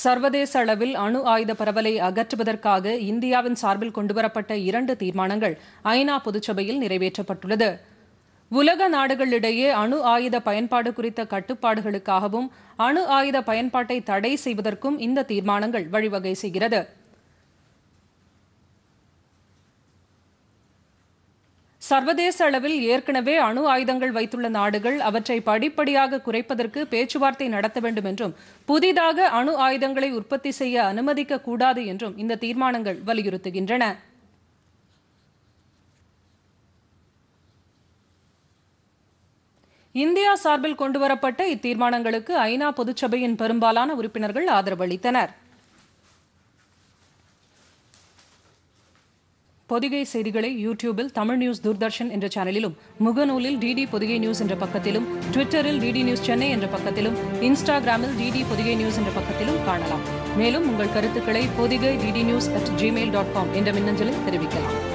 சர்வதேச அளவில் அணு ஆயுத பரவலை அகற்றுவதற்காக இந்தியாவின் சார்பில் கொண்டுவரப்பட்ட இரண்டு தீர்மானங்கள் ஐநா பொதுச்சபையில் நிறைவேற்றப்பட்டுள்ளது உலக நாடுகளிடையே அணு ஆயுத பயன்பாடு குறித்த கட்டுப்பாடுகளுக்காகவும் அணு ஆயுத பயன்பாட்டை தடை செய்வதற்கும் இந்த தீர்மானங்கள் வழிவகை செய்கிறது சர்வதேச அளவில் ஏற்கனவே அணு ஆயுதங்கள் வைத்துள்ள நாடுகள் அவற்றை படிப்படியாக குறைப்பதற்கு பேச்சுவார்த்தை நடத்த வேண்டும் என்றும் புதிதாக அணு ஆயுதங்களை உற்பத்தி செய்ய அனுமதிக்க கூடாது என்றும் இந்த தீர்மானங்கள் வலியுறுத்துகின்றன இந்தியா சார்பில் கொண்டுவரப்பட்ட இத்தீர்மானங்களுக்கு ஐநா பொதுச்சபையின் பெரும்பாலான உறுப்பினர்கள் ஆதரவு அளித்தனர் பொதிகை செய்திகளை யூடியூபில் தமிழ் நியூஸ் தூர்தர்ஷன் என்ற சேனலிலும் முகநூலில் டிடி பொதிகை நியூஸ் என்ற பக்கத்திலும் ட்விட்டரில் டிடி நியூஸ் சென்னை என்ற பக்கத்திலும் இன்ஸ்டாகிராமில் டிடி பொதிகை நியூஸ் என்ற பக்கத்திலும் காணலாம் மேலும் உங்கள் கருத்துக்களை Podhigai DD news at Gmail dot com என்ற மின்னஞ்சலில் தெரிவிக்கலாம்